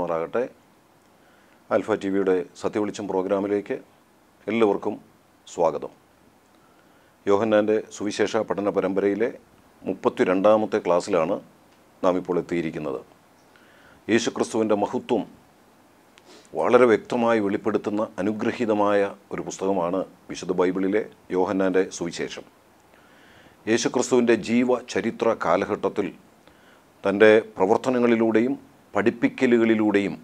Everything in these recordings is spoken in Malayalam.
നൽകുമാറാകട്ടെ ആൽഫ ടി വിയുടെ സത്യവെളിച്ചം പ്രോഗ്രാമിലേക്ക് എല്ലാവർക്കും സ്വാഗതം യോഹന്നാൻ്റെ സുവിശേഷ പഠന പരമ്പരയിലെ മുപ്പത്തി രണ്ടാമത്തെ ക്ലാസ്സിലാണ് നാം ഇപ്പോൾ എത്തിയിരിക്കുന്നത് യേശുക്രിസ്തുവിൻ്റെ മഹത്വം വളരെ വ്യക്തമായി വെളിപ്പെടുത്തുന്ന അനുഗ്രഹീതമായ ഒരു പുസ്തകമാണ് വിശുദ്ധ ബൈബിളിലെ യോഹന്നാൻ്റെ സുവിശേഷം യേശുക്രിസ്തുവിൻ്റെ ജീവ ചരിത്ര കാലഘട്ടത്തിൽ തൻ്റെ പ്രവർത്തനങ്ങളിലൂടെയും പഠിപ്പിക്കലുകളിലൂടെയും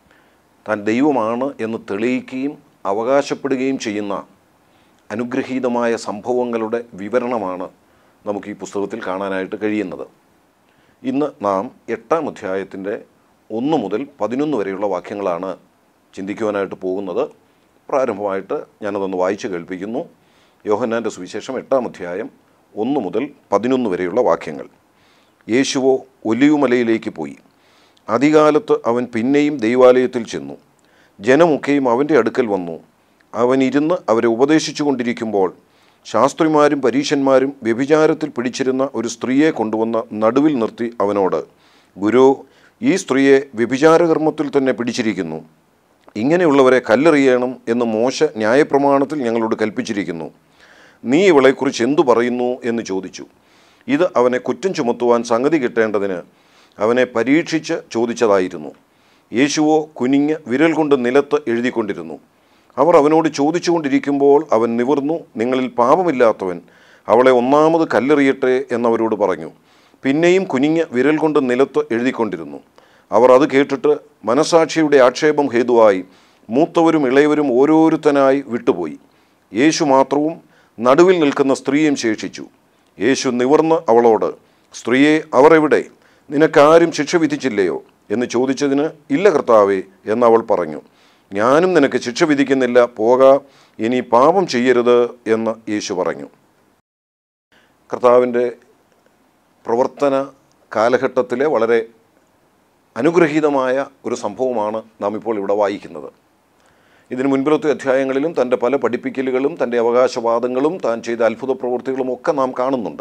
താൻ ദൈവമാണ് എന്ന് തെളിയിക്കുകയും അവകാശപ്പെടുകയും ചെയ്യുന്ന അനുഗ്രഹീതമായ സംഭവങ്ങളുടെ വിവരണമാണ് നമുക്ക് ഈ പുസ്തകത്തിൽ കാണാനായിട്ട് കഴിയുന്നത് ഇന്ന് നാം എട്ടാം അധ്യായത്തിൻ്റെ ഒന്ന് മുതൽ പതിനൊന്ന് വരെയുള്ള വാക്യങ്ങളാണ് ചിന്തിക്കുവാനായിട്ട് പോകുന്നത് പ്രാരംഭമായിട്ട് ഞാനതൊന്ന് വായിച്ചു കേൾപ്പിക്കുന്നു യോഹന്നാൻ്റെ സുവിശേഷം എട്ടാം അധ്യായം ഒന്ന് മുതൽ പതിനൊന്ന് വരെയുള്ള വാക്യങ്ങൾ യേശുവോ ഒലിവുമലയിലേക്ക് പോയി അധികാലത്ത് അവൻ പിന്നെയും ദൈവാലയത്തിൽ ചെന്നു ജനമൊക്കെയും അവൻ്റെ അടുക്കൽ വന്നു അവൻ ഇരുന്ന് അവരെ ഉപദേശിച്ചു കൊണ്ടിരിക്കുമ്പോൾ ശാസ്ത്രിമാരും പരീശന്മാരും വ്യഭിചാരത്തിൽ പിടിച്ചിരുന്ന ഒരു സ്ത്രീയെ കൊണ്ടുവന്ന നടുവിൽ നിർത്തി അവനോട് ഗുരു ഈ സ്ത്രീയെ വ്യഭിചാരകർമ്മത്തിൽ തന്നെ പിടിച്ചിരിക്കുന്നു ഇങ്ങനെയുള്ളവരെ കല്ലെറിയണം എന്ന് മോശ ന്യായപ്രമാണത്തിൽ ഞങ്ങളോട് കൽപ്പിച്ചിരിക്കുന്നു നീ ഇവളെക്കുറിച്ച് എന്തു പറയുന്നു എന്ന് ചോദിച്ചു ഇത് അവനെ കുറ്റം ചുമത്തുവാൻ സംഗതി കിട്ടേണ്ടതിന് അവനെ പരീക്ഷിച്ച് ചോദിച്ചതായിരുന്നു യേശുവോ കുനിഞ്ഞ് വിരൽ കൊണ്ട് നിലത്ത് എഴുതിക്കൊണ്ടിരുന്നു അവർ അവനോട് ചോദിച്ചുകൊണ്ടിരിക്കുമ്പോൾ അവൻ നിവർന്നു നിങ്ങളിൽ പാപമില്ലാത്തവൻ അവളെ ഒന്നാമത് കല്ലെറിയട്ടെ എന്നവരോട് പറഞ്ഞു പിന്നെയും കുനിഞ്ഞ് വിരൽ കൊണ്ട് നിലത്ത് എഴുതിക്കൊണ്ടിരുന്നു അവർ അത് കേട്ടിട്ട് മനസാക്ഷിയുടെ ആക്ഷേപം ഹേതുവായി മൂത്തവരും ഇളയവരും ഓരോരുത്തനായി വിട്ടുപോയി യേശു മാത്രവും നടുവിൽ നിൽക്കുന്ന സ്ത്രീയും ശേഷിച്ചു യേശു നിവർന്ന് അവളോട് സ്ത്രീയെ അവർ എവിടെ നിനക്കാരും ശിക്ഷ വിധിച്ചില്ലയോ എന്ന് ചോദിച്ചതിന് ഇല്ല കർത്താവേ എന്നവൾ പറഞ്ഞു ഞാനും നിനക്ക് ശിക്ഷ വിധിക്കുന്നില്ല പോക ഇനി പാപം ചെയ്യരുത് എന്ന് യേശു പറഞ്ഞു കർത്താവിൻ്റെ പ്രവർത്തന കാലഘട്ടത്തിലെ വളരെ അനുഗ്രഹീതമായ ഒരു സംഭവമാണ് നാം ഇപ്പോൾ ഇവിടെ വായിക്കുന്നത് ഇതിന് മുൻപിലത്തെ അധ്യായങ്ങളിലും തൻ്റെ പല പഠിപ്പിക്കലുകളും തൻ്റെ അവകാശവാദങ്ങളും താൻ ചെയ്ത അത്ഭുത പ്രവൃത്തികളും ഒക്കെ നാം കാണുന്നുണ്ട്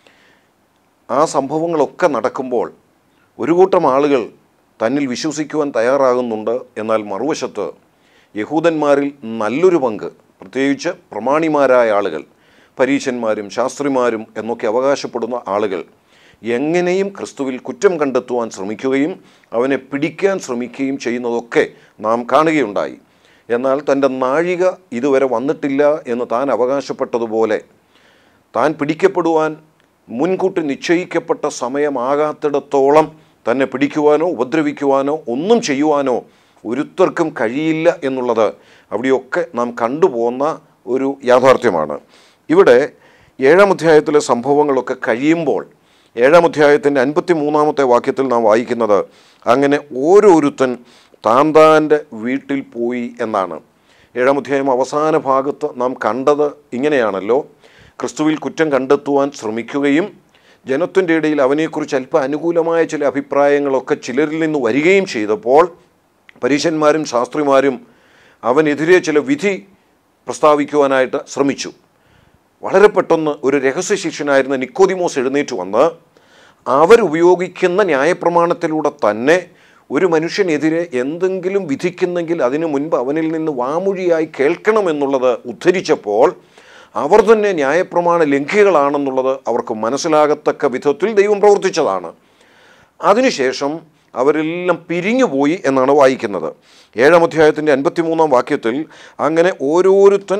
ആ സംഭവങ്ങളൊക്കെ നടക്കുമ്പോൾ ഒരു കൂട്ടം ആളുകൾ തന്നിൽ വിശ്വസിക്കുവാൻ തയ്യാറാകുന്നുണ്ട് എന്നാൽ മറുവശത്ത് യഹൂദന്മാരിൽ നല്ലൊരു പങ്ക് പ്രത്യേകിച്ച് പ്രമാണിമാരായ ആളുകൾ പരീശന്മാരും ശാസ്ത്രിമാരും എന്നൊക്കെ അവകാശപ്പെടുന്ന ആളുകൾ എങ്ങനെയും ക്രിസ്തുവിൽ കുറ്റം കണ്ടെത്തുവാൻ ശ്രമിക്കുകയും അവനെ പിടിക്കാൻ ശ്രമിക്കുകയും ചെയ്യുന്നതൊക്കെ നാം കാണുകയുണ്ടായി എന്നാൽ തൻ്റെ നാഴിക ഇതുവരെ വന്നിട്ടില്ല എന്ന് താൻ അവകാശപ്പെട്ടതുപോലെ താൻ പിടിക്കപ്പെടുവാൻ മുൻകൂട്ടി നിശ്ചയിക്കപ്പെട്ട സമയമാകാത്തിടത്തോളം തന്നെ പിടിക്കുവാനോ ഉപദ്രവിക്കുവാനോ ഒന്നും ചെയ്യുവാനോ ഒരുത്തർക്കും കഴിയില്ല എന്നുള്ളത് അവിടെയൊക്കെ നാം കണ്ടുപോകുന്ന ഒരു യാഥാർത്ഥ്യമാണ് ഇവിടെ ഏഴാം അധ്യായത്തിലെ സംഭവങ്ങളൊക്കെ കഴിയുമ്പോൾ ഏഴാം അധ്യായത്തിൻ്റെ അൻപത്തി മൂന്നാമത്തെ വാക്യത്തിൽ നാം വായിക്കുന്നത് അങ്ങനെ ഓരോരുത്തൻ താൻ താൻ്റെ വീട്ടിൽ പോയി എന്നാണ് ഏഴാം അധ്യായം അവസാന ഭാഗത്ത് നാം കണ്ടത് ഇങ്ങനെയാണല്ലോ ക്രിസ്തുവിൽ കുറ്റം കണ്ടെത്തുവാൻ ശ്രമിക്കുകയും ജനത്തിൻ്റെ ഇടയിൽ അവനെക്കുറിച്ച് അല്പ അനുകൂലമായ ചില അഭിപ്രായങ്ങളൊക്കെ ചിലരിൽ നിന്ന് വരികയും ചെയ്തപ്പോൾ പരീശന്മാരും ശാസ്ത്രിമാരും അവനെതിരെ ചില വിധി പ്രസ്താവിക്കുവാനായിട്ട് ശ്രമിച്ചു വളരെ പെട്ടെന്ന് ഒരു രഹസ്യ ശിഷ്യനായിരുന്ന നിക്കോദിമോസ് എഴുന്നേറ്റ് വന്ന് അവരുപയോഗിക്കുന്ന ന്യായപ്രമാണത്തിലൂടെ തന്നെ ഒരു മനുഷ്യനെതിരെ എന്തെങ്കിലും വിധിക്കുന്നെങ്കിൽ അതിനു മുൻപ് അവനിൽ നിന്ന് വാമൊഴിയായി കേൾക്കണമെന്നുള്ളത് ഉദ്ധരിച്ചപ്പോൾ അവർ തന്നെ ന്യായപ്രമാണ ലംഘികളാണെന്നുള്ളത് അവർക്ക് മനസ്സിലാകത്തക്ക വിധത്തിൽ ദൈവം പ്രവർത്തിച്ചതാണ് അതിനുശേഷം അവരെല്ലാം പിരിഞ്ഞുപോയി എന്നാണ് വായിക്കുന്നത് ഏഴാം അധ്യായത്തിൻ്റെ അൻപത്തിമൂന്നാം വാക്യത്തിൽ അങ്ങനെ ഓരോരുത്തൻ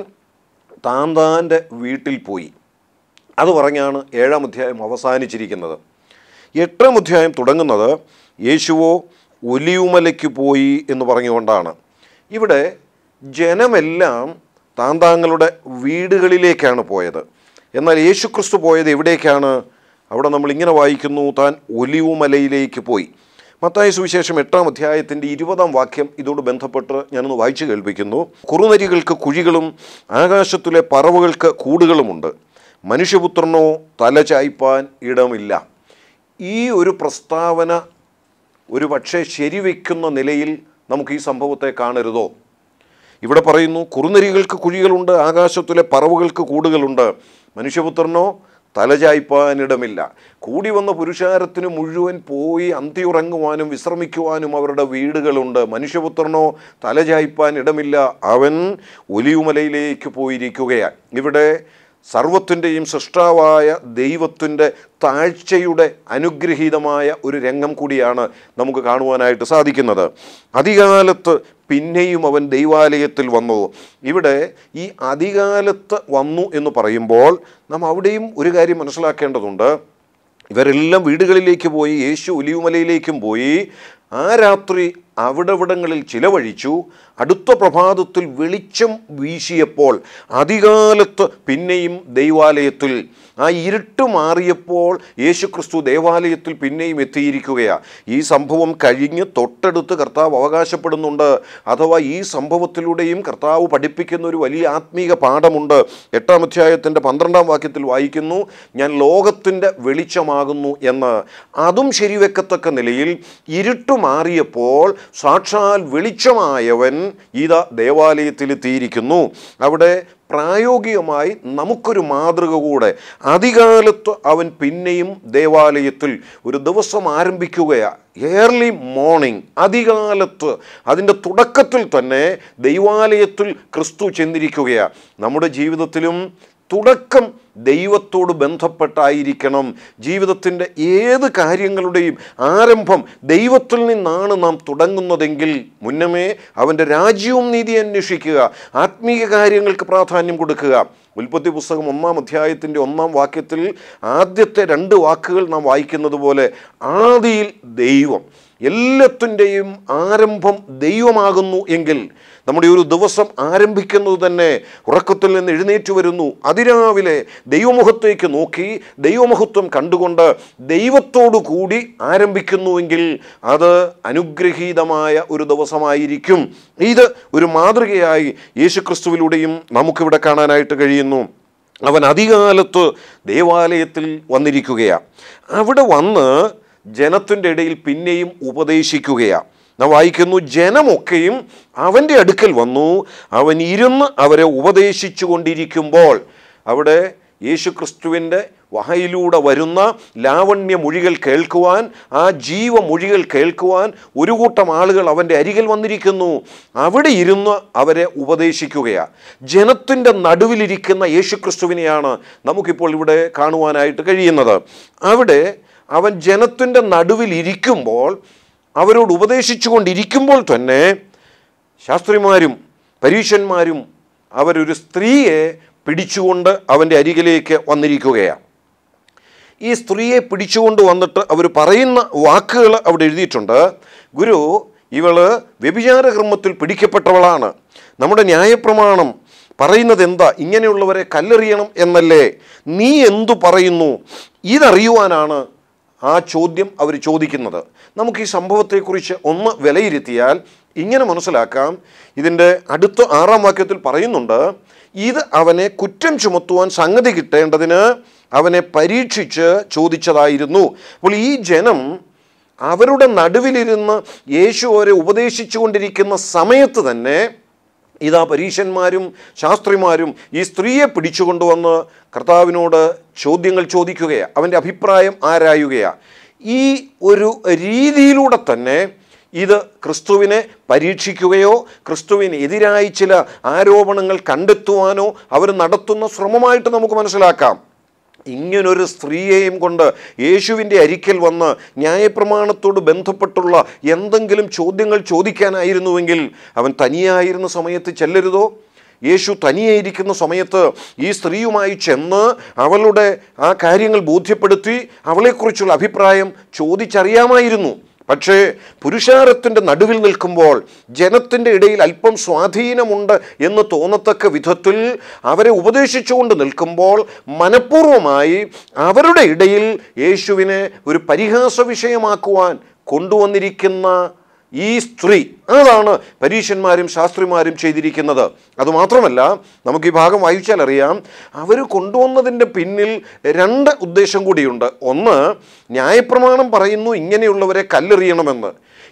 താൻ താൻ്റെ വീട്ടിൽ പോയി അത് പറഞ്ഞാണ് ഏഴാം അധ്യായം അവസാനിച്ചിരിക്കുന്നത് എട്ടാം അധ്യായം തുടങ്ങുന്നത് യേശുവോ ഒലിയുമലയ്ക്ക് പോയി എന്ന് പറഞ്ഞുകൊണ്ടാണ് ഇവിടെ ജനമെല്ലാം താൻ താങ്കളുടെ വീടുകളിലേക്കാണ് പോയത് എന്നാൽ യേശുക്രിസ്തു പോയത് എവിടേക്കാണ് അവിടെ നമ്മൾ ഇങ്ങനെ വായിക്കുന്നു താൻ ഒലിവുമലയിലേക്ക് പോയി മത്തായ സുവിശേഷം എട്ടാം അധ്യായത്തിൻ്റെ ഇരുപതാം വാക്യം ഇതോട് ബന്ധപ്പെട്ട് ഞാനൊന്ന് വായിച്ചു കേൾപ്പിക്കുന്നു കുറുനരികൾക്ക് കുഴികളും ആകാശത്തിലെ പറവുകൾക്ക് കൂടുകളുമുണ്ട് മനുഷ്യപുത്രനോ തല ചായ്പാൻ ഇടമില്ല ഈ ഒരു പ്രസ്താവന ഒരു പക്ഷേ ശരിവെക്കുന്ന നിലയിൽ നമുക്ക് ഈ സംഭവത്തെ കാണരുതോ ഇവിടെ പറയുന്നു കുറുനരികൾക്ക് കുഴികളുണ്ട് ആകാശത്തിലെ പറവുകൾക്ക് കൂടുകളുണ്ട് മനുഷ്യപുത്രനോ തലചായ്പാനിടമില്ല കൂടി വന്ന പുരുഷാരത്തിന് മുഴുവൻ പോയി അന്തിയുറങ്ങുവാനും വിശ്രമിക്കുവാനും അവരുടെ വീടുകളുണ്ട് മനുഷ്യപുത്രനോ തലചായ്പാൻ ഇടമില്ല അവൻ ഒലിയുമലയിലേക്ക് പോയിരിക്കുകയാണ് ഇവിടെ സർവത്തിൻ്റെയും സൃഷ്ടാവായ ദൈവത്തിൻ്റെ താഴ്ചയുടെ അനുഗ്രഹീതമായ ഒരു രംഗം കൂടിയാണ് നമുക്ക് കാണുവാനായിട്ട് സാധിക്കുന്നത് അധികാലത്ത് പിന്നെയും അവൻ ദൈവാലയത്തിൽ വന്നു ഇവിടെ ഈ അധികാലത്ത് വന്നു എന്ന് പറയുമ്പോൾ നാം അവിടെയും ഒരു കാര്യം മനസ്സിലാക്കേണ്ടതുണ്ട് ഇവരെല്ലാം വീടുകളിലേക്ക് പോയി യേശു ഒലിവുമലയിലേക്കും പോയി ആ രാത്രി അവിടവിടങ്ങളിൽ ചിലവഴിച്ചു അടുത്ത പ്രഭാതത്തിൽ വെളിച്ചം വീശിയപ്പോൾ അധികാലത്ത് പിന്നെയും ദൈവാലയത്തിൽ ആ ഇരുട്ട് മാറിയപ്പോൾ യേശുക്രിസ്തു ദേവാലയത്തിൽ പിന്നെയും എത്തിയിരിക്കുകയാണ് ഈ സംഭവം കഴിഞ്ഞ് തൊട്ടടുത്ത് കർത്താവ് അവകാശപ്പെടുന്നുണ്ട് അഥവാ ഈ സംഭവത്തിലൂടെയും കർത്താവ് പഠിപ്പിക്കുന്ന ഒരു വലിയ ആത്മീക പാഠമുണ്ട് എട്ടാം അധ്യായത്തിൻ്റെ പന്ത്രണ്ടാം വാക്യത്തിൽ വായിക്കുന്നു ഞാൻ ലോകത്തിൻ്റെ വെളിച്ചമാകുന്നു എന്ന് അതും ശരിവെക്കത്തക്ക നിലയിൽ ഇരുട്ട് മാറിയപ്പോൾ സാക്ഷാൽ വെളിച്ചമായവൻ ഇതാ ദേവാലയത്തിലെത്തിയിരിക്കുന്നു അവിടെ പ്രായോഗികമായി നമുക്കൊരു മാതൃക കൂടെ അധികാലത്ത് അവൻ പിന്നെയും ദേവാലയത്തിൽ ഒരു ദിവസം ആരംഭിക്കുകയാണ് ഏർലി മോർണിംഗ് അധികാലത്ത് അതിൻ്റെ തുടക്കത്തിൽ തന്നെ ദൈവാലയത്തിൽ ക്രിസ്തു ചെന്നിരിക്കുകയാണ് നമ്മുടെ ജീവിതത്തിലും തുടക്കം ദൈവത്തോട് ബന്ധപ്പെട്ടായിരിക്കണം ജീവിതത്തിൻ്റെ ഏത് കാര്യങ്ങളുടെയും ആരംഭം ദൈവത്തിൽ നിന്നാണ് നാം തുടങ്ങുന്നതെങ്കിൽ മുന്നമേ അവൻ്റെ രാജ്യവും നീതി അന്വേഷിക്കുക ആത്മീയ കാര്യങ്ങൾക്ക് പ്രാധാന്യം കൊടുക്കുക ഉൽപ്പത്തി പുസ്തകം ഒന്നാം അധ്യായത്തിൻ്റെ ഒന്നാം വാക്യത്തിൽ ആദ്യത്തെ രണ്ട് വാക്കുകൾ നാം വായിക്കുന്നത് പോലെ ആദിയിൽ ദൈവം എല്ലാത്തിൻ്റെയും ആരംഭം ദൈവമാകുന്നു എങ്കിൽ നമ്മുടെ ഒരു ദിവസം ആരംഭിക്കുന്നത് തന്നെ ഉറക്കത്തിൽ നിന്ന് എഴുന്നേറ്റ് വരുന്നു അതിരാവിലെ ദൈവമുഖത്തേക്ക് നോക്കി ദൈവമഹത്വം കണ്ടുകൊണ്ട് ദൈവത്തോടു കൂടി ആരംഭിക്കുന്നുവെങ്കിൽ അത് അനുഗ്രഹീതമായ ഒരു ദിവസമായിരിക്കും ഇത് ഒരു മാതൃകയായി യേശുക്രിസ്തുവിലൂടെയും നമുക്കിവിടെ കാണാനായിട്ട് കഴിയുന്നു അവൻ അധികാലത്ത് ദേവാലയത്തിൽ വന്നിരിക്കുകയാണ് അവിടെ വന്ന് ജനത്തിൻ്റെ ഇടയിൽ പിന്നെയും ഉപദേശിക്കുകയാണ് നാം വായിക്കുന്നു ജനമൊക്കെയും അവൻ്റെ അടുക്കൽ വന്നു അവൻ ഇരുന്ന് അവരെ ഉപദേശിച്ചു കൊണ്ടിരിക്കുമ്പോൾ അവിടെ യേശുക്രിസ്തുവിൻ്റെ വഹയിലൂടെ വരുന്ന ലാവണ്യ മൊഴികൾ കേൾക്കുവാൻ ആ ജീവമൊഴികൾ കേൾക്കുവാൻ ഒരു കൂട്ടം ആളുകൾ അവൻ്റെ അരികിൽ വന്നിരിക്കുന്നു അവിടെ ഇരുന്ന് അവരെ ഉപദേശിക്കുകയാണ് ജനത്തിൻ്റെ നടുവിലിരിക്കുന്ന യേശുക്രിസ്തുവിനെയാണ് നമുക്കിപ്പോൾ ഇവിടെ കാണുവാനായിട്ട് കഴിയുന്നത് അവിടെ അവൻ ജനത്തിൻ്റെ നടുവിൽ ഇരിക്കുമ്പോൾ അവരോട് ഉപദേശിച്ചു കൊണ്ടിരിക്കുമ്പോൾ തന്നെ ശാസ്ത്രിമാരും പരീക്ഷന്മാരും അവരൊരു സ്ത്രീയെ പിടിച്ചുകൊണ്ട് അവൻ്റെ അരികിലേക്ക് വന്നിരിക്കുകയാണ് ഈ സ്ത്രീയെ പിടിച്ചുകൊണ്ട് വന്നിട്ട് അവർ പറയുന്ന വാക്കുകൾ അവിടെ എഴുതിയിട്ടുണ്ട് ഗുരു ഇവള് വ്യഭിചാര കർമ്മത്തിൽ പിടിക്കപ്പെട്ടവളാണ് നമ്മുടെ ന്യായപ്രമാണം പറയുന്നത് എന്താ ഇങ്ങനെയുള്ളവരെ കല്ലെറിയണം എന്നല്ലേ നീ എന്തു പറയുന്നു ഇതറിയുവാനാണ് ആ ചോദ്യം അവർ ചോദിക്കുന്നത് നമുക്ക് ഈ സംഭവത്തെക്കുറിച്ച് ഒന്ന് വിലയിരുത്തിയാൽ ഇങ്ങനെ മനസ്സിലാക്കാം ഇതിൻ്റെ അടുത്ത ആറാം വാക്യത്തിൽ പറയുന്നുണ്ട് ഇത് അവനെ കുറ്റം ചുമത്തുവാൻ സംഗതി കിട്ടേണ്ടതിന് അവനെ പരീക്ഷിച്ച് ചോദിച്ചതായിരുന്നു അപ്പോൾ ഈ ജനം അവരുടെ നടുവിലിരുന്ന് യേശു അവരെ ഉപദേശിച്ചു കൊണ്ടിരിക്കുന്ന സമയത്ത് തന്നെ ഇതാ പരീശന്മാരും ശാസ്ത്രിമാരും ഈ സ്ത്രീയെ പിടിച്ചുകൊണ്ടുവന്ന് കർത്താവിനോട് ചോദ്യങ്ങൾ ചോദിക്കുകയാണ് അവൻ്റെ അഭിപ്രായം ആരായുകയാണ് ഈ ഒരു രീതിയിലൂടെ തന്നെ ഇത് ക്രിസ്തുവിനെ പരീക്ഷിക്കുകയോ ക്രിസ്തുവിന് എതിരായി ചില ആരോപണങ്ങൾ കണ്ടെത്തുവാനോ അവർ നടത്തുന്ന ശ്രമമായിട്ട് നമുക്ക് മനസ്സിലാക്കാം ഇങ്ങനൊരു സ്ത്രീയെയും കൊണ്ട് യേശുവിൻ്റെ അരിക്കൽ വന്ന് ന്യായപ്രമാണത്തോട് ബന്ധപ്പെട്ടുള്ള എന്തെങ്കിലും ചോദ്യങ്ങൾ ചോദിക്കാനായിരുന്നുവെങ്കിൽ അവൻ തനിയായിരുന്ന സമയത്ത് ചെല്ലരുതോ യേശു തനിയെ ഇരിക്കുന്ന സമയത്ത് ഈ സ്ത്രീയുമായി ചെന്ന് അവളുടെ ആ കാര്യങ്ങൾ ബോധ്യപ്പെടുത്തി അവളെക്കുറിച്ചുള്ള അഭിപ്രായം ചോദിച്ചറിയാമായിരുന്നു പക്ഷേ പുരുഷാരത്തിൻ്റെ നടുവിൽ നിൽക്കുമ്പോൾ ജനത്തിൻ്റെ ഇടയിൽ അല്പം സ്വാധീനമുണ്ട് എന്ന് തോന്നത്തക്ക വിധത്തിൽ അവരെ ഉപദേശിച്ചുകൊണ്ട് നിൽക്കുമ്പോൾ മനഃപൂർവ്വമായി അവരുടെ ഇടയിൽ യേശുവിനെ ഒരു പരിഹാസ വിഷയമാക്കുവാൻ കൊണ്ടുവന്നിരിക്കുന്ന ഈ സ്ത്രീ അതാണ് പരീശന്മാരും ശാസ്ത്രിമാരും ചെയ്തിരിക്കുന്നത് അതുമാത്രമല്ല നമുക്ക് ഈ ഭാഗം വായിച്ചാൽ അറിയാം അവർ കൊണ്ടുവന്നതിൻ്റെ പിന്നിൽ രണ്ട് ഉദ്ദേശം കൂടിയുണ്ട് ഒന്ന് ന്യായപ്രമാണം പറയുന്നു ഇങ്ങനെയുള്ളവരെ കല്ലെറിയണമെന്ന്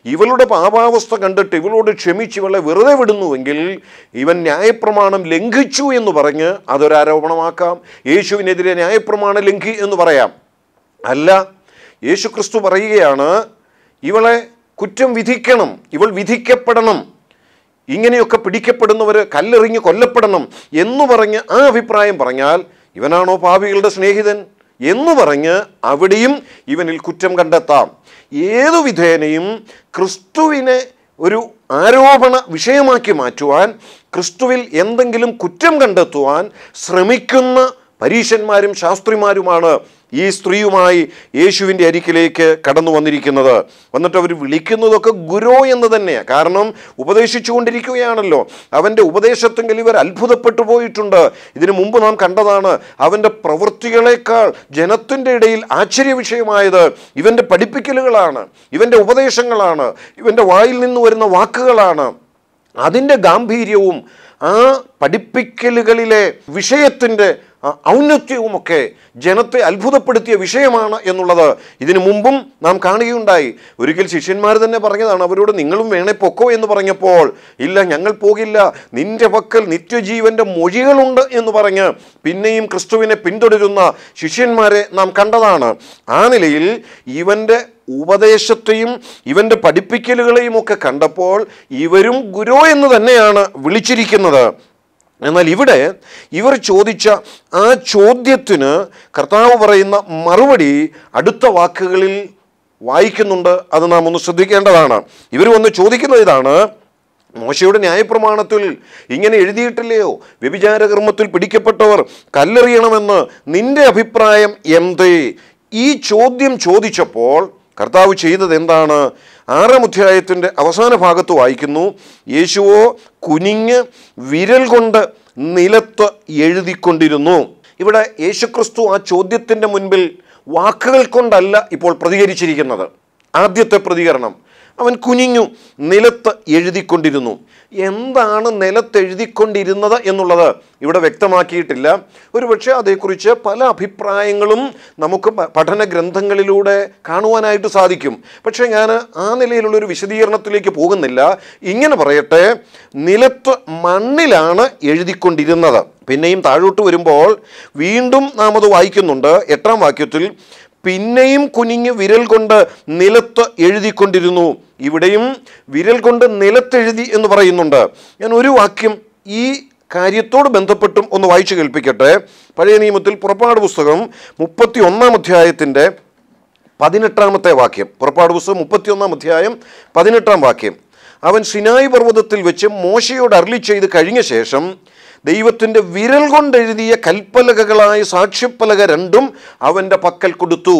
ഇവളുടെ പാപാവസ്ഥ കണ്ടിട്ട് ഇവളോട് ക്ഷമിച്ച് ഇവളെ വെറുതെ വിടുന്നുവെങ്കിൽ ഇവൻ ന്യായപ്രമാണം ലംഘിച്ചു എന്ന് പറഞ്ഞ് അതൊരാരോപണമാക്കാം യേശുവിനെതിരെ ന്യായപ്രമാണം ലംഘി എന്ന് പറയാം അല്ല യേശു ക്രിസ്തു പറയുകയാണ് ഇവളെ കുറ്റം വിധിക്കണം ഇവൾ വിധിക്കപ്പെടണം ഇങ്ങനെയൊക്കെ പിടിക്കപ്പെടുന്നവർ കല്ലെറിഞ്ഞ് കൊല്ലപ്പെടണം എന്ന് പറഞ്ഞ് ആ അഭിപ്രായം പറഞ്ഞാൽ ഇവനാണോ പാപികളുടെ സ്നേഹിതൻ എന്ന് പറഞ്ഞ് അവിടെയും ഇവനിൽ കുറ്റം കണ്ടെത്താം ഏതു വിധേനയും ക്രിസ്തുവിനെ ഒരു ആരോപണ വിഷയമാക്കി മാറ്റുവാൻ ക്രിസ്തുവിൽ എന്തെങ്കിലും കുറ്റം കണ്ടെത്തുവാൻ ശ്രമിക്കുന്ന പരീശന്മാരും ശാസ്ത്രിമാരുമാണ് ഈ സ്ത്രീയുമായി യേശുവിൻ്റെ അരിക്കിലേക്ക് കടന്നു വന്നിരിക്കുന്നത് വന്നിട്ട് അവർ വിളിക്കുന്നതൊക്കെ ഗുരു എന്ന് തന്നെയാണ് കാരണം ഉപദേശിച്ചുകൊണ്ടിരിക്കുകയാണല്ലോ അവൻ്റെ ഉപദേശത്തെങ്കിൽ ഇവർ അത്ഭുതപ്പെട്ടു പോയിട്ടുണ്ട് ഇതിനു മുമ്പ് നാം കണ്ടതാണ് അവൻ്റെ പ്രവൃത്തികളെക്കാൾ ജനത്തിൻ്റെ ഇടയിൽ ആശ്ചര്യ വിഷയമായത് ഇവൻ്റെ പഠിപ്പിക്കലുകളാണ് ഇവൻ്റെ ഉപദേശങ്ങളാണ് ഇവൻ്റെ വായിൽ നിന്ന് വരുന്ന വാക്കുകളാണ് അതിൻ്റെ ഗാംഭീര്യവും ആ പഠിപ്പിക്കലുകളിലെ വിഷയത്തിൻ്റെ ആ ഔന്നത്യവുമൊക്കെ ജനത്തെ അത്ഭുതപ്പെടുത്തിയ വിഷയമാണ് എന്നുള്ളത് ഇതിനു മുമ്പും നാം കാണുകയുണ്ടായി ഒരിക്കൽ ശിഷ്യന്മാർ തന്നെ പറഞ്ഞതാണ് അവരോട് നിങ്ങളും വേണേ പൊക്കോ എന്ന് പറഞ്ഞപ്പോൾ ഇല്ല ഞങ്ങൾ പോകില്ല നിന്റെ പക്കൽ നിത്യജീവന്റെ മൊഴികളുണ്ട് എന്ന് പറഞ്ഞ് പിന്നെയും ക്രിസ്തുവിനെ പിന്തുടരുന്ന ശിഷ്യന്മാരെ നാം കണ്ടതാണ് ആ നിലയിൽ ഇവൻ്റെ ഉപദേശത്തെയും ഇവൻ്റെ പഠിപ്പിക്കലുകളെയും ഒക്കെ കണ്ടപ്പോൾ ഇവരും ഗുരു എന്ന് തന്നെയാണ് വിളിച്ചിരിക്കുന്നത് എന്നാൽ ഇവിടെ ഇവർ ചോദിച്ച ആ ചോദ്യത്തിന് കർത്താവ് പറയുന്ന മറുപടി അടുത്ത വാക്കുകളിൽ വായിക്കുന്നുണ്ട് അത് നാം ഒന്ന് ശ്രദ്ധിക്കേണ്ടതാണ് ഇവർ വന്ന് ചോദിക്കുന്നത് ഇതാണ് മോശയുടെ ന്യായപ്രമാണത്തിൽ ഇങ്ങനെ എഴുതിയിട്ടില്ലയോ വ്യഭിചാരകർമ്മത്തിൽ പിടിക്കപ്പെട്ടവർ കല്ലെറിയണമെന്ന് നിന്റെ അഭിപ്രായം എന്തേ ഈ ചോദ്യം ചോദിച്ചപ്പോൾ കർത്താവ് ചെയ്തത് എന്താണ് ആറാം അധ്യായത്തിൻ്റെ അവസാന ഭാഗത്ത് വായിക്കുന്നു യേശുവോ കുനിഞ്ഞ് വിരൽ കൊണ്ട് നിലത്ത് എഴുതിക്കൊണ്ടിരുന്നു ഇവിടെ യേശുക്രിസ്തു ആ ചോദ്യത്തിൻ്റെ മുൻപിൽ വാക്കുകൾ കൊണ്ടല്ല ഇപ്പോൾ പ്രതികരിച്ചിരിക്കുന്നത് ആദ്യത്തെ പ്രതികരണം അവൻ കുനിഞ്ഞു നിലത്ത് എഴുതിക്കൊണ്ടിരുന്നു എന്താണ് നിലത്ത് എഴുതിക്കൊണ്ടിരുന്നത് എന്നുള്ളത് ഇവിടെ വ്യക്തമാക്കിയിട്ടില്ല ഒരുപക്ഷെ അതേക്കുറിച്ച് പല അഭിപ്രായങ്ങളും നമുക്ക് പ- പഠന ഗ്രന്ഥങ്ങളിലൂടെ കാണുവാനായിട്ട് സാധിക്കും പക്ഷേ ഞാൻ ആ നിലയിലുള്ളൊരു വിശദീകരണത്തിലേക്ക് പോകുന്നില്ല ഇങ്ങനെ പറയട്ടെ നിലത്ത് മണ്ണിലാണ് എഴുതിക്കൊണ്ടിരുന്നത് പിന്നെയും താഴോട്ട് വരുമ്പോൾ വീണ്ടും നാം അത് വായിക്കുന്നുണ്ട് എട്ടാം വാക്യത്തിൽ പിന്നെയും കുനിഞ്ഞ് വിരൽ കൊണ്ട് നിലത്ത് എഴുതിക്കൊണ്ടിരുന്നു ഇവിടെയും വിരൽ കൊണ്ട് നിലത്തെഴുതി എന്ന് പറയുന്നുണ്ട് ഞാൻ ഒരു വാക്യം ഈ കാര്യത്തോട് ബന്ധപ്പെട്ടും ഒന്ന് വായിച്ചു കേൾപ്പിക്കട്ടെ പഴയ നിയമത്തിൽ പുറപ്പാട് പുസ്തകം മുപ്പത്തി ഒന്നാം അധ്യായത്തിൻ്റെ പതിനെട്ടാമത്തെ വാക്യം പുറപ്പാട് പുസ്തകം മുപ്പത്തിയൊന്നാം അധ്യായം പതിനെട്ടാം വാക്യം അവൻ സിനായി പർവ്വതത്തിൽ വെച്ച് മോശയോട് അരളി ചെയ്ത് കഴിഞ്ഞ ശേഷം ദൈവത്തിൻ്റെ വിരൽ കൊണ്ടെഴുതിയ കൽപ്പലകകളായ സാക്ഷ്യപ്പലക രണ്ടും അവൻ്റെ പക്കൽ കൊടുത്തു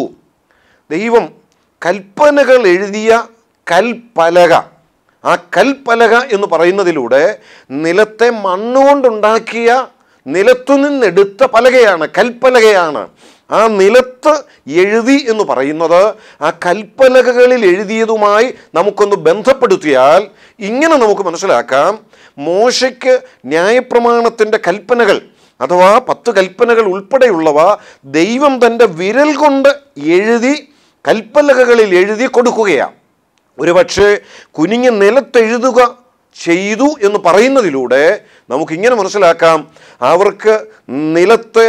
ദൈവം കൽപ്പനകൾ എഴുതിയ കൽപ്പലക ആ കൽപ്പലക എന്ന് പറയുന്നതിലൂടെ നിലത്തെ മണ്ണുകൊണ്ടുണ്ടാക്കിയ നിലത്തു നിന്നെടുത്ത പലകയാണ് കൽപ്പലകയാണ് ആ നിലത്ത് എഴുതി എന്ന് പറയുന്നത് ആ കൽപ്പലകകളിൽ എഴുതിയതുമായി നമുക്കൊന്ന് ബന്ധപ്പെടുത്തിയാൽ ഇങ്ങനെ നമുക്ക് മനസ്സിലാക്കാം മോശയ്ക്ക് ന്യായപ്രമാണത്തിൻ്റെ കൽപ്പനകൾ അഥവാ പത്ത് കൽപ്പനകൾ ഉൾപ്പെടെയുള്ളവ ദൈവം തൻ്റെ വിരൽ കൊണ്ട് എഴുതി കൽപ്പലകകളിൽ എഴുതി കൊടുക്കുകയാണ് ഒരുപക്ഷെ കുനിഞ്ഞ് നിലത്തെഴുതുക ചെയ്തു എന്ന് പറയുന്നതിലൂടെ നമുക്കിങ്ങനെ മനസ്സിലാക്കാം അവർക്ക് നിലത്തെ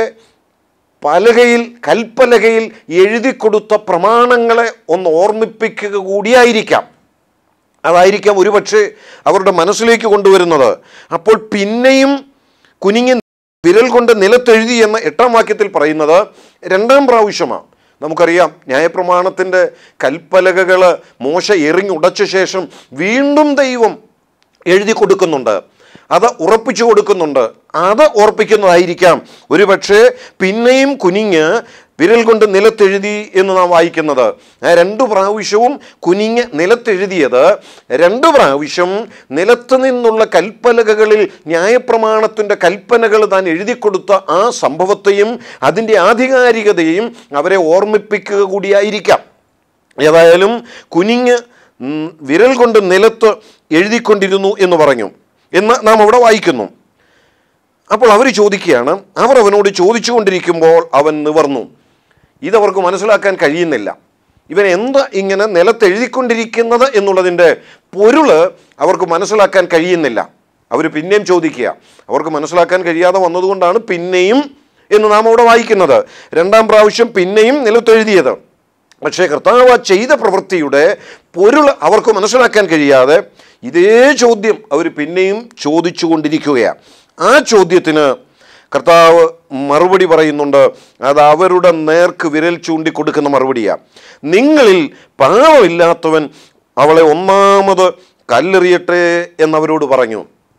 പലകയിൽ കൽപ്പലകയിൽ എഴുതി കൊടുത്ത പ്രമാണങ്ങളെ ഒന്ന് ഓർമ്മിപ്പിക്കുക കൂടിയായിരിക്കാം അതായിരിക്കാം ഒരുപക്ഷെ അവരുടെ മനസ്സിലേക്ക് കൊണ്ടുവരുന്നത് അപ്പോൾ പിന്നെയും കുനിഞ്ഞ് വിരൽ കൊണ്ട് നിലത്തെഴുതി എന്ന എട്ടാം വാക്യത്തിൽ പറയുന്നത് രണ്ടാം പ്രാവശ്യമാണ് നമുക്കറിയാം ന്യായപ്രമാണത്തിൻ്റെ കൽപ്പലകകൾ മോശ എറിഞ്ഞുടച്ച ശേഷം വീണ്ടും ദൈവം എഴുതി കൊടുക്കുന്നുണ്ട് അത് ഉറപ്പിച്ചു കൊടുക്കുന്നുണ്ട് അത് ഓർപ്പിക്കുന്നതായിരിക്കാം ഒരുപക്ഷെ പിന്നെയും കുനിഞ്ഞ് വിരൽ കൊണ്ട് നിലത്തെഴുതി എന്ന് നാം വായിക്കുന്നത് ആ രണ്ടു പ്രാവശ്യവും കുനിഞ്ഞ് നിലത്തെഴുതിയത് രണ്ടു പ്രാവശ്യം നിലത്ത് നിന്നുള്ള കൽപ്പലകകളിൽ ന്യായപ്രമാണത്തിൻ്റെ കൽപ്പനകൾ താൻ എഴുതി കൊടുത്ത ആ സംഭവത്തെയും അതിൻ്റെ ആധികാരികതയും അവരെ ഓർമ്മിപ്പിക്കുക കൂടിയായിരിക്കാം ഏതായാലും കുനിഞ്ഞ് ഉം, വിരൽ കൊണ്ട് നിലത്ത് എഴുതിക്കൊണ്ടിരുന്നു എന്ന് പറഞ്ഞു എന്ന് നാം അവിടെ വായിക്കുന്നു അപ്പോൾ അവർ ചോദിക്കുകയാണ് അവർ അവനോട് ചോദിച്ചുകൊണ്ടിരിക്കുമ്പോൾ അവൻ നിവർന്നു ഇതവർക്ക് മനസ്സിലാക്കാൻ കഴിയുന്നില്ല ഇവൻ എന്താ ഇങ്ങനെ നിലത്തെഴുതിക്കൊണ്ടിരിക്കുന്നത് എന്നുള്ളതിൻ്റെ പൊരുള് അവർക്ക് മനസ്സിലാക്കാൻ കഴിയുന്നില്ല അവർ പിന്നെയും ചോദിക്കുക അവർക്ക് മനസ്സിലാക്കാൻ കഴിയാതെ വന്നതുകൊണ്ടാണ് പിന്നെയും എന്ന് നാം അവിടെ വായിക്കുന്നത് രണ്ടാം പ്രാവശ്യം പിന്നെയും നിലത്തെഴുതിയത് പക്ഷേ കർത്താവ് ആ ചെയ്ത പ്രവൃത്തിയുടെ പൊരുൾ അവർക്ക് മനസ്സിലാക്കാൻ കഴിയാതെ ഇതേ ചോദ്യം അവർ പിന്നെയും ചോദിച്ചു കൊണ്ടിരിക്കുകയാണ് ആ ചോദ്യത്തിന് കർത്താവ് മറുപടി പറയുന്നുണ്ട് അത് അവരുടെ നേർക്ക് വിരൽ ചൂണ്ടി കൊടുക്കുന്ന മറുപടിയാണ് നിങ്ങളിൽ പാവമില്ലാത്തവൻ അവളെ ഒന്നാമത് കല്ലെറിയട്ടെ എന്നവരോട് പറഞ്ഞു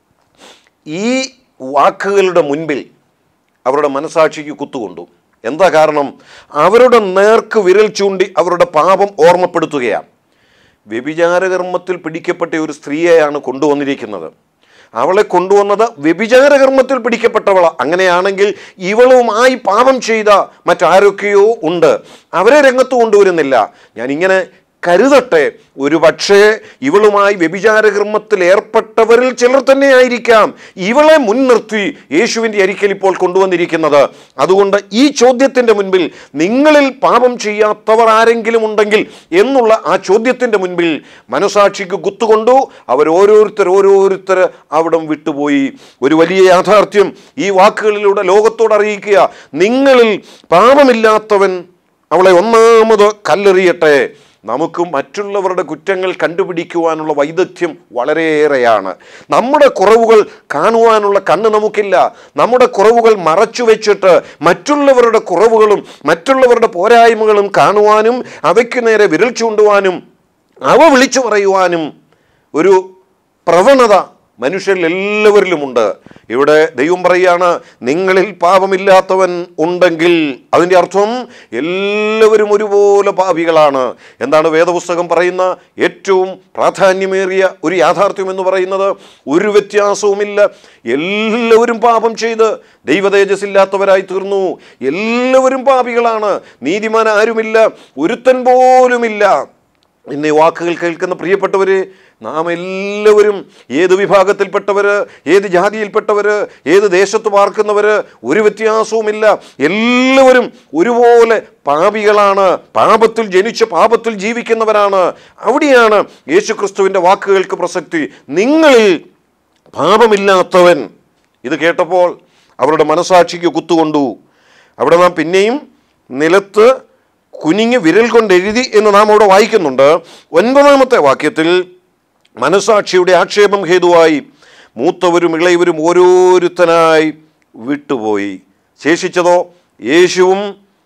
ഈ വാക്കുകളുടെ മുൻപിൽ അവരുടെ മനസാക്ഷിക്ക് കുത്തുകൊണ്ടു എന്താ കാരണം അവരുടെ നേർക്ക് വിരൽ ചൂണ്ടി അവരുടെ പാപം ഓർമ്മപ്പെടുത്തുകയാണ് വ്യഭിചാരകർമ്മത്തിൽ പിടിക്കപ്പെട്ട ഒരു സ്ത്രീയെയാണ് കൊണ്ടുവന്നിരിക്കുന്നത് അവളെ കൊണ്ടുവന്നത് വ്യഭിചാരകർമ്മത്തിൽ പിടിക്കപ്പെട്ടവള അങ്ങനെയാണെങ്കിൽ ഇവളുമായി പാപം ചെയ്ത മറ്റാരൊക്കെയോ ഉണ്ട് അവരെ രംഗത്ത് കൊണ്ടുവരുന്നില്ല ഞാൻ ഇങ്ങനെ കരുതട്ടെ ഒരു പക്ഷേ ഇവളുമായി വ്യഭിചാരകർമ്മത്തിൽ ഏർപ്പെട്ടവരിൽ ചിലർ തന്നെ ആയിരിക്കാം ഇവളെ മുൻനിർത്തി യേശുവിൻ്റെ അരിക്കൽ ഇപ്പോൾ കൊണ്ടുവന്നിരിക്കുന്നത് അതുകൊണ്ട് ഈ ചോദ്യത്തിൻ്റെ മുൻപിൽ നിങ്ങളിൽ പാപം ചെയ്യാത്തവർ ആരെങ്കിലും ഉണ്ടെങ്കിൽ എന്നുള്ള ആ ചോദ്യത്തിൻ്റെ മുൻപിൽ മനസാക്ഷിക്ക് കുത്തുകൊണ്ടു അവർ ഓരോരുത്തർ ഓരോരുത്തർ അവിടം വിട്ടുപോയി ഒരു വലിയ യാഥാർത്ഥ്യം ഈ വാക്കുകളിലൂടെ ലോകത്തോട് അറിയിക്കുക നിങ്ങളിൽ പാപമില്ലാത്തവൻ അവളെ ഒന്നാമത് കല്ലെറിയട്ടെ നമുക്ക് മറ്റുള്ളവരുടെ കുറ്റങ്ങൾ കണ്ടുപിടിക്കുവാനുള്ള വൈദഗ്ധ്യം വളരെയേറെയാണ് നമ്മുടെ കുറവുകൾ കാണുവാനുള്ള കണ്ണ് നമുക്കില്ല നമ്മുടെ കുറവുകൾ മറച്ചു വെച്ചിട്ട് മറ്റുള്ളവരുടെ കുറവുകളും മറ്റുള്ളവരുടെ പോരായ്മകളും കാണുവാനും അവയ്ക്ക് നേരെ വിരൽ ചൂണ്ടുവാനും അവ വിളിച്ചു പറയുവാനും ഒരു പ്രവണത മനുഷ്യരിൽ എല്ലാവരിലുമുണ്ട് ഇവിടെ ദൈവം പറയുകയാണ് നിങ്ങളിൽ പാപമില്ലാത്തവൻ ഉണ്ടെങ്കിൽ അതിൻ്റെ അർത്ഥം എല്ലാവരും ഒരുപോലെ പാപികളാണ് എന്താണ് വേദപുസ്തകം പറയുന്ന ഏറ്റവും പ്രാധാന്യമേറിയ ഒരു യാഥാർത്ഥ്യം എന്ന് പറയുന്നത് ഒരു വ്യത്യാസവുമില്ല എല്ലാവരും പാപം ചെയ്ത് ദൈവതേജസ്സില്ലാത്തവരായി തീർന്നു എല്ലാവരും പാപികളാണ് നീതിമാൻ ആരുമില്ല ഒരുത്തൻ പോലുമില്ല ഇന്ന് ഈ വാക്കുകൾ കേൾക്കുന്ന പ്രിയപ്പെട്ടവര് നാം എല്ലാവരും ഏത് വിഭാഗത്തിൽപ്പെട്ടവർ ഏത് ജാതിയിൽപ്പെട്ടവർ ഏത് ദേശത്ത് പാർക്കുന്നവർ ഒരു വ്യത്യാസവുമില്ല എല്ലാവരും ഒരുപോലെ പാപികളാണ് പാപത്തിൽ ജനിച്ച് പാപത്തിൽ ജീവിക്കുന്നവരാണ് അവിടെയാണ് യേശുക്രിസ്തുവിൻ്റെ വാക്കുകൾക്ക് പ്രസക്തി നിങ്ങളിൽ പാപമില്ലാത്തവൻ ഇത് കേട്ടപ്പോൾ അവരുടെ മനസാക്ഷിക്ക് കുത്തുകൊണ്ടു അവിടെ നാം പിന്നെയും നിലത്ത് കുനിഞ്ഞ് വിരൽ കൊണ്ട് എഴുതി എന്ന് നാം അവിടെ വായിക്കുന്നുണ്ട് ഒൻപതാമത്തെ വാക്യത്തിൽ മനസാക്ഷിയുടെ ആക്ഷേപം ഹേതുവായി മൂത്തവരും ഇളയവരും ഓരോരുത്തനായി വിട്ടുപോയി ശേഷിച്ചതോ യേശുവും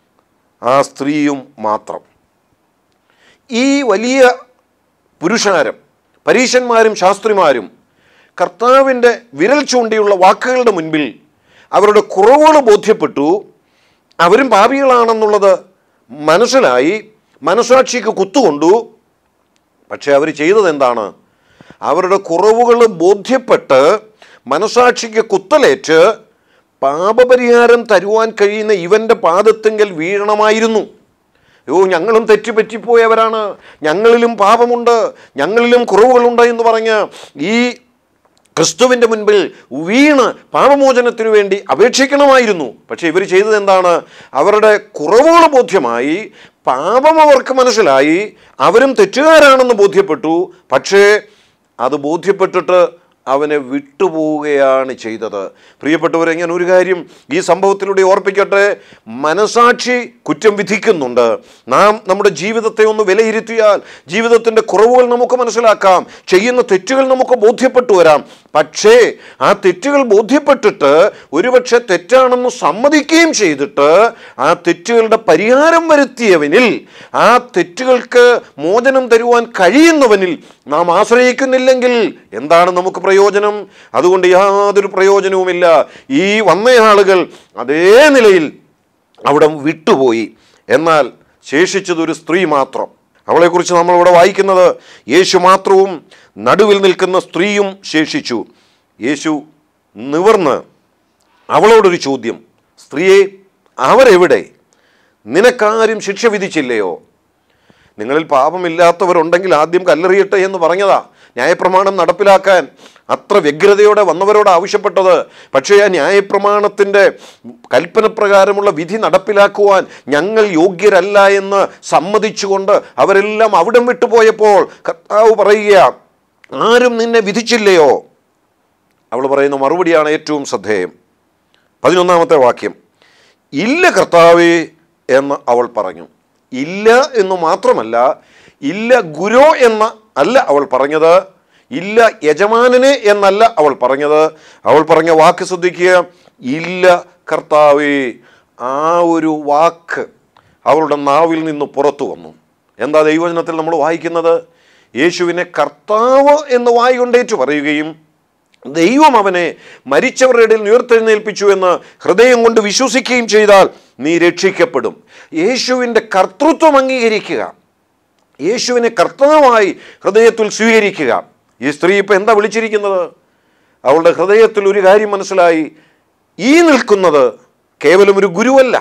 ആ സ്ത്രീയും മാത്രം ഈ വലിയ പുരുഷാരം പരീശന്മാരും ശാസ്ത്രിമാരും കർത്താവിൻ്റെ വിരൽ ചൂണ്ടിയുള്ള വാക്കുകളുടെ മുൻപിൽ അവരുടെ കുറവുകൾ ബോധ്യപ്പെട്ടു അവരും പാപികളാണെന്നുള്ളത് മനസ്സിലായി മനസാക്ഷിക്ക് കുത്തുകൊണ്ടു പക്ഷേ അവർ ചെയ്തത് എന്താണ് അവരുടെ കുറവുകൾ ബോധ്യപ്പെട്ട് മനസാക്ഷിക്ക് കുത്തലേറ്റ് പാപപരിഹാരം തരുവാൻ കഴിയുന്ന ഇവൻ്റെ പാദത്തെങ്കിൽ വീഴണമായിരുന്നു അയ്യോ ഞങ്ങളും തെറ്റുപറ്റിപ്പോയവരാണ് ഞങ്ങളിലും പാപമുണ്ട് ഞങ്ങളിലും കുറവുകളുണ്ട് എന്ന് പറഞ്ഞ് ഈ ക്രിസ്തുവിൻ്റെ മുൻപിൽ വീണ് പാപമോചനത്തിനു വേണ്ടി അപേക്ഷിക്കണമായിരുന്നു പക്ഷേ ഇവർ ചെയ്തത് എന്താണ് അവരുടെ കുറവുകൾ ബോധ്യമായി പാപം അവർക്ക് മനസ്സിലായി അവരും തെറ്റുകാരാണെന്ന് ബോധ്യപ്പെട്ടു പക്ഷേ അത് ബോധ്യപ്പെട്ടിട്ട് അവനെ വിട്ടുപോവുകയാണ് ചെയ്തത് പ്രിയപ്പെട്ടവരെ ഞാൻ ഒരു കാര്യം ഈ സംഭവത്തിലൂടെ ഓർപ്പിക്കട്ടെ മനസാക്ഷി കുറ്റം വിധിക്കുന്നുണ്ട് നാം നമ്മുടെ ജീവിതത്തെ ഒന്ന് വിലയിരുത്തിയാൽ ജീവിതത്തിൻ്റെ കുറവുകൾ നമുക്ക് മനസ്സിലാക്കാം ചെയ്യുന്ന തെറ്റുകൾ നമുക്ക് ബോധ്യപ്പെട്ടു വരാം പക്ഷേ ആ തെറ്റുകൾ ബോധ്യപ്പെട്ടിട്ട് ഒരുപക്ഷെ തെറ്റാണെന്ന് സമ്മതിക്കുകയും ചെയ്തിട്ട് ആ തെറ്റുകളുടെ പരിഹാരം വരുത്തിയവനിൽ ആ തെറ്റുകൾക്ക് മോചനം തരുവാൻ കഴിയുന്നവനിൽ നാം ആശ്രയിക്കുന്നില്ലെങ്കിൽ എന്താണ് നമുക്ക് പ്രയോജനം അതുകൊണ്ട് യാതൊരു പ്രയോജനവുമില്ല ഈ വന്നയാളുകൾ അതേ നിലയിൽ അവിടെ വിട്ടുപോയി എന്നാൽ ശേഷിച്ചതൊരു സ്ത്രീ മാത്രം അവളെക്കുറിച്ച് നമ്മളിവിടെ വായിക്കുന്നത് യേശു മാത്രവും നടുവിൽ നിൽക്കുന്ന സ്ത്രീയും ശേഷിച്ചു യേശു നിവർന്ന് അവളോടൊരു ചോദ്യം സ്ത്രീയെ അവരെവിടെ നിനക്കാരും ശിക്ഷ വിധിച്ചില്ലയോ നിങ്ങളിൽ പാപമില്ലാത്തവരുണ്ടെങ്കിൽ ആദ്യം കല്ലെറിയട്ടെ എന്ന് പറഞ്ഞതാ ന്യായപ്രമാണം നടപ്പിലാക്കാൻ അത്ര വ്യഗ്രതയോടെ വന്നവരോട് ആവശ്യപ്പെട്ടത് പക്ഷേ ആ ന്യായപ്രമാണത്തിൻ്റെ കൽപ്പന പ്രകാരമുള്ള വിധി നടപ്പിലാക്കുവാൻ ഞങ്ങൾ യോഗ്യരല്ല എന്ന് സമ്മതിച്ചുകൊണ്ട് അവരെല്ലാം അവിടം വിട്ടുപോയപ്പോൾ കർത്താവ് പറയുക ആരും നിന്നെ വിധിച്ചില്ലയോ അവൾ പറയുന്ന മറുപടിയാണ് ഏറ്റവും ശ്രദ്ധേയം പതിനൊന്നാമത്തെ വാക്യം ഇല്ല കർത്താവേ എന്ന് അവൾ പറഞ്ഞു ഇല്ല എന്ന് മാത്രമല്ല ഇല്ല ഗുരു എന്ന അല്ല അവൾ പറഞ്ഞത് ഇല്ല യജമാനനെ എന്നല്ല അവൾ പറഞ്ഞത് അവൾ പറഞ്ഞ വാക്ക് ശ്രദ്ധിക്കുക ഇല്ല കർത്താവേ ആ ഒരു വാക്ക് അവളുടെ നാവിൽ നിന്ന് പുറത്തു വന്നു എന്താ ദൈവജനത്തിൽ നമ്മൾ വായിക്കുന്നത് യേശുവിനെ കർത്താവ് എന്ന് വായി കൊണ്ടേറ്റു പറയുകയും ദൈവം അവനെ മരിച്ചവരുടെ ഇടയിൽ ഉയർത്തെഴുന്നേൽപ്പിച്ചു എന്ന് ഹൃദയം കൊണ്ട് വിശ്വസിക്കുകയും ചെയ്താൽ നീ രക്ഷിക്കപ്പെടും യേശുവിൻ്റെ കർത്തൃത്വം അംഗീകരിക്കുക യേശുവിനെ കർത്തവമായി ഹൃദയത്തിൽ സ്വീകരിക്കുക ഈ സ്ത്രീ ഇപ്പം എന്താ വിളിച്ചിരിക്കുന്നത് അവളുടെ ഹൃദയത്തിൽ ഒരു കാര്യം മനസ്സിലായി ഈ നിൽക്കുന്നത് കേവലം ഒരു ഗുരുവല്ല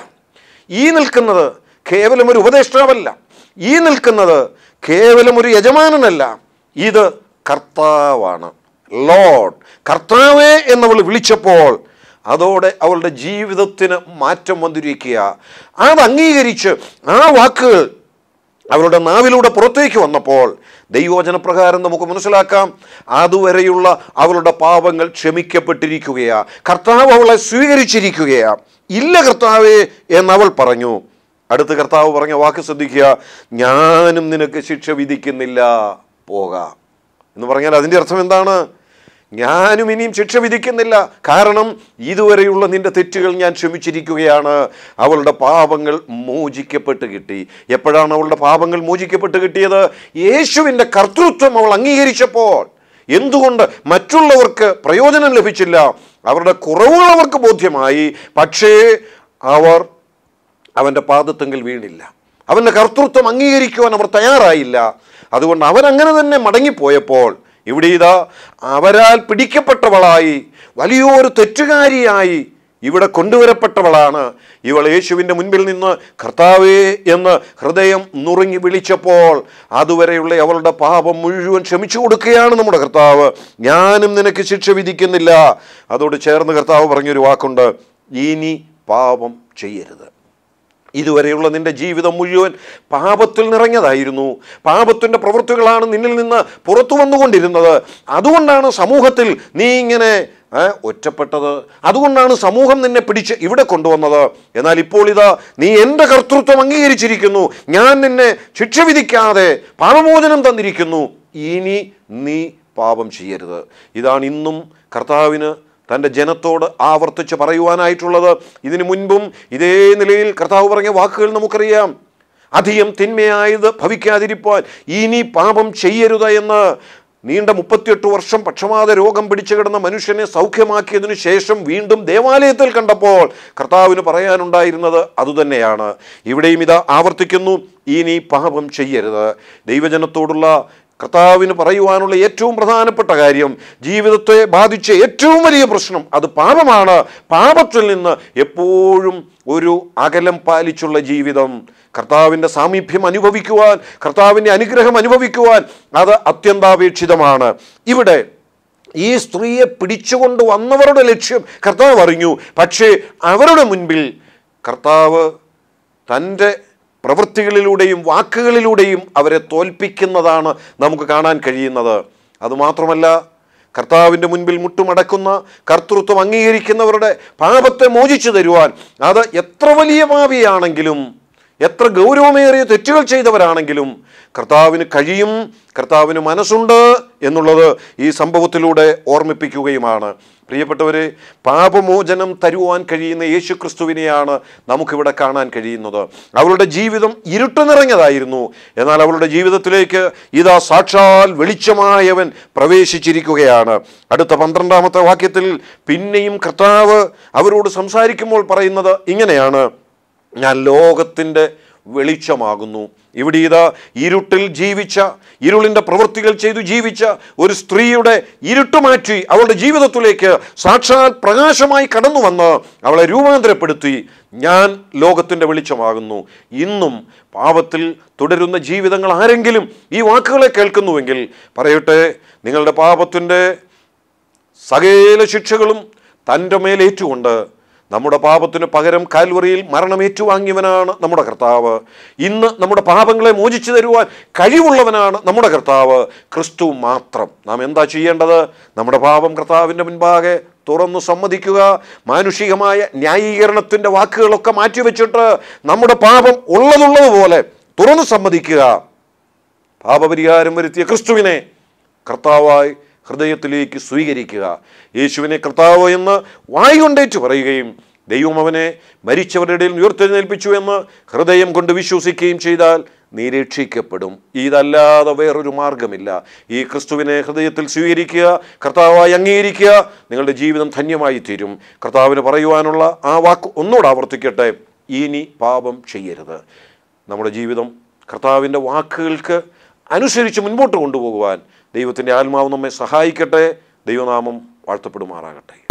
ഈ നിൽക്കുന്നത് കേവലം ഒരു ഉപദേഷ്ടാവല്ല ഈ നിൽക്കുന്നത് കേവലം ഒരു യജമാനനല്ല ഇത് കർത്താവാണ് ലോഡ് കർത്താവേ എന്നവൾ വിളിച്ചപ്പോൾ അതോടെ അവളുടെ ജീവിതത്തിന് മാറ്റം വന്നിരിക്കുക അത് അംഗീകരിച്ച് ആ വാക്കുകൾ അവരുടെ നാവിലൂടെ പുറത്തേക്ക് വന്നപ്പോൾ ദൈവവചനപ്രകാരം നമുക്ക് മനസ്സിലാക്കാം അതുവരെയുള്ള അവളുടെ പാപങ്ങൾ ക്ഷമിക്കപ്പെട്ടിരിക്കുകയാ കർത്താവ് അവളെ സ്വീകരിച്ചിരിക്കുകയാ ഇല്ല കർത്താവേ എന്നവൾ പറഞ്ഞു അടുത്ത് കർത്താവ് പറഞ്ഞ വാക്ക് ശ്രദ്ധിക്കുക ഞാനും നിനക്ക് ശിക്ഷ വിധിക്കുന്നില്ല പോകാം എന്ന് പറഞ്ഞാൽ അതിൻ്റെ അർത്ഥം എന്താണ് ഞാനും ഇനിയും ശിക്ഷ വിധിക്കുന്നില്ല കാരണം ഇതുവരെയുള്ള നിന്റെ തെറ്റുകൾ ഞാൻ ക്ഷമിച്ചിരിക്കുകയാണ് അവളുടെ പാപങ്ങൾ മോചിക്കപ്പെട്ട് കിട്ടി എപ്പോഴാണ് അവളുടെ പാപങ്ങൾ മോചിക്കപ്പെട്ട് കിട്ടിയത് യേശുവിൻ്റെ കർത്തൃത്വം അവൾ അംഗീകരിച്ചപ്പോൾ എന്തുകൊണ്ട് മറ്റുള്ളവർക്ക് പ്രയോജനം ലഭിച്ചില്ല അവരുടെ കുറവുകൾ അവർക്ക് ബോധ്യമായി പക്ഷേ അവർ അവൻ്റെ പാദത്തെങ്കിൽ വീണില്ല അവൻ്റെ കർത്തൃത്വം അംഗീകരിക്കുവാൻ അവർ തയ്യാറായില്ല അതുകൊണ്ട് അവൻ അങ്ങനെ തന്നെ മടങ്ങിപ്പോയപ്പോൾ ഇവിടെ ഇതാ അവരാൽ പിടിക്കപ്പെട്ടവളായി വലിയൊരു തെറ്റുകാരിയായി ഇവിടെ കൊണ്ടുവരപ്പെട്ടവളാണ് ഇവൾ യേശുവിൻ്റെ മുൻപിൽ നിന്ന് കർത്താവേ എന്ന് ഹൃദയം നുറുങ്ങി വിളിച്ചപ്പോൾ അതുവരെയുള്ള അവളുടെ പാപം മുഴുവൻ ക്ഷമിച്ചു കൊടുക്കുകയാണ് നമ്മുടെ കർത്താവ് ഞാനും നിനക്ക് ശിക്ഷ വിധിക്കുന്നില്ല അതോട് ചേർന്ന് കർത്താവ് പറഞ്ഞൊരു വാക്കുണ്ട് ഇനി പാപം ചെയ്യരുത് ഇതുവരെയുള്ള നിന്റെ ജീവിതം മുഴുവൻ പാപത്തിൽ നിറഞ്ഞതായിരുന്നു പാപത്തിൻ്റെ പ്രവൃത്തികളാണ് നിന്നിൽ നിന്ന് പുറത്തു വന്നുകൊണ്ടിരുന്നത് അതുകൊണ്ടാണ് സമൂഹത്തിൽ നീ ഇങ്ങനെ ഏ, ഒറ്റപ്പെട്ടത് അതുകൊണ്ടാണ് സമൂഹം നിന്നെ പിടിച്ച് ഇവിടെ കൊണ്ടുവന്നത് എന്നാൽ ഇപ്പോൾ ഇതാ നീ എൻ്റെ കർത്തൃത്വം അംഗീകരിച്ചിരിക്കുന്നു ഞാൻ നിന്നെ ശിക്ഷ വിധിക്കാതെ പാപമോചനം തന്നിരിക്കുന്നു ഇനി നീ പാപം ചെയ്യരുത് ഇതാണ് ഇന്നും കർത്താവിന് തൻ്റെ ജനത്തോട് ആവർത്തിച്ച് പറയുവാനായിട്ടുള്ളത് ഇതിനു മുൻപും ഇതേ നിലയിൽ കർത്താവ് പറഞ്ഞ വാക്കുകൾ നമുക്കറിയാം അധികം തിന്മയായത് ഭവിക്കാതിരിപ്പാൻ ഇനി പാപം ചെയ്യരുത് എന്ന് നീണ്ട മുപ്പത്തിയെട്ട് വർഷം പക്ഷപാത രോഗം പിടിച്ചു കിടന്ന മനുഷ്യനെ സൗഖ്യമാക്കിയതിനു ശേഷം വീണ്ടും ദേവാലയത്തിൽ കണ്ടപ്പോൾ കർത്താവിന് പറയാനുണ്ടായിരുന്നത് അതുതന്നെയാണ് ഇവിടെയും ഇത് ആവർത്തിക്കുന്നു ഇനി പാപം ചെയ്യരുത് ദൈവജനത്തോടുള്ള കർത്താവിന് പറയുവാനുള്ള ഏറ്റവും പ്രധാനപ്പെട്ട കാര്യം ജീവിതത്തെ ബാധിച്ച ഏറ്റവും വലിയ പ്രശ്നം അത് പാപമാണ് പാപത്തിൽ നിന്ന് എപ്പോഴും ഒരു അകലം പാലിച്ചുള്ള ജീവിതം കർത്താവിൻ്റെ സാമീപ്യം അനുഭവിക്കുവാൻ കർത്താവിൻ്റെ അനുഗ്രഹം അനുഭവിക്കുവാൻ അത് അത്യന്താപേക്ഷിതമാണ് ഇവിടെ ഈ സ്ത്രീയെ പിടിച്ചുകൊണ്ട് വന്നവരുടെ ലക്ഷ്യം കർത്താവ് അറിഞ്ഞു പക്ഷേ അവരുടെ മുൻപിൽ കർത്താവ് തൻ്റെ പ്രവൃത്തികളിലൂടെയും വാക്കുകളിലൂടെയും അവരെ തോൽപ്പിക്കുന്നതാണ് നമുക്ക് കാണാൻ കഴിയുന്നത് അതുമാത്രമല്ല കർത്താവിൻ്റെ മുൻപിൽ മുട്ടുമടക്കുന്ന കർത്തൃത്വം അംഗീകരിക്കുന്നവരുടെ പാപത്തെ മോചിച്ചു തരുവാൻ അത് എത്ര വലിയ പാപിയാണെങ്കിലും എത്ര ഗൗരവമേറിയ തെറ്റുകൾ ചെയ്തവരാണെങ്കിലും കർത്താവിന് കഴിയും കർത്താവിന് മനസ്സുണ്ട് എന്നുള്ളത് ഈ സംഭവത്തിലൂടെ ഓർമ്മിപ്പിക്കുകയുമാണ് പ്രിയപ്പെട്ടവരെ പാപമോചനം തരുവാൻ കഴിയുന്ന യേശു ക്രിസ്തുവിനെയാണ് നമുക്കിവിടെ കാണാൻ കഴിയുന്നത് അവളുടെ ജീവിതം ഇരുട്ട് നിറഞ്ഞതായിരുന്നു എന്നാൽ അവളുടെ ജീവിതത്തിലേക്ക് ഇതാ സാക്ഷാൽ വെളിച്ചമായവൻ പ്രവേശിച്ചിരിക്കുകയാണ് അടുത്ത പന്ത്രണ്ടാമത്തെ വാക്യത്തിൽ പിന്നെയും കർത്താവ് അവരോട് സംസാരിക്കുമ്പോൾ പറയുന്നത് ഇങ്ങനെയാണ് ഞാൻ ലോകത്തിൻ്റെ വെളിച്ചമാകുന്നു ഇവിടെ ഇതാ ഇരുട്ടിൽ ജീവിച്ച ഇരുളിൻ്റെ പ്രവൃത്തികൾ ചെയ്തു ജീവിച്ച ഒരു സ്ത്രീയുടെ ഇരുട്ട് മാറ്റി അവളുടെ ജീവിതത്തിലേക്ക് സാക്ഷാൽ പ്രകാശമായി കടന്നു വന്ന് അവളെ രൂപാന്തരപ്പെടുത്തി ഞാൻ ലോകത്തിൻ്റെ വെളിച്ചമാകുന്നു ഇന്നും പാപത്തിൽ തുടരുന്ന ജീവിതങ്ങൾ ആരെങ്കിലും ഈ വാക്കുകളെ കേൾക്കുന്നുവെങ്കിൽ പറയട്ടെ നിങ്ങളുടെ പാപത്തിൻ്റെ സകല ശിക്ഷകളും തൻ്റെ മേലേറ്റുകൊണ്ട് നമ്മുടെ പാപത്തിന് പകരം കാൽവറിയിൽ മരണമേറ്റുവാങ്ങിയവനാണ് നമ്മുടെ കർത്താവ് ഇന്ന് നമ്മുടെ പാപങ്ങളെ മോചിച്ചു തരുവാൻ കഴിവുള്ളവനാണ് നമ്മുടെ കർത്താവ് ക്രിസ്തു മാത്രം നാം എന്താ ചെയ്യേണ്ടത് നമ്മുടെ പാപം കർത്താവിൻ്റെ മുൻപാകെ തുറന്നു സമ്മതിക്കുക മാനുഷികമായ ന്യായീകരണത്തിൻ്റെ വാക്കുകളൊക്കെ മാറ്റിവെച്ചിട്ട് നമ്മുടെ പാപം ഉള്ളതുള്ളതുപോലെ തുറന്നു സമ്മതിക്കുക പാപപരിഹാരം വരുത്തിയ ക്രിസ്തുവിനെ കർത്താവായി ഹൃദയത്തിലേക്ക് സ്വീകരിക്കുക യേശുവിനെ കർത്താവ് എന്ന് വായുകൊണ്ടേറ്റ് പറയുകയും ദൈവം അവനെ മരിച്ചവരുടെ ഇടയിൽ ഉയർത്തെഴുന്നേൽപ്പിച്ചു എന്ന് ഹൃദയം കൊണ്ട് വിശ്വസിക്കുകയും ചെയ്താൽ നീ രക്ഷിക്കപ്പെടും ഇതല്ലാതെ വേറൊരു മാർഗമില്ല ഈ ക്രിസ്തുവിനെ ഹൃദയത്തിൽ സ്വീകരിക്കുക കർത്താവായി അംഗീകരിക്കുക നിങ്ങളുടെ ജീവിതം ധന്യമായി തീരും കർത്താവിന് പറയുവാനുള്ള ആ വാക്ക് ഒന്നുകൂടെ ആവർത്തിക്കട്ടെ ഇനി പാപം ചെയ്യരുത് നമ്മുടെ ജീവിതം കർത്താവിൻ്റെ വാക്കുകൾക്ക് അനുസരിച്ച് മുൻപോട്ട് കൊണ്ടുപോകുവാൻ ദൈവത്തിൻ്റെ ആത്മാവ് നമ്മെ സഹായിക്കട്ടെ ദൈവനാമം വാഴ്ത്തപ്പെടുമാറാകട്ടെ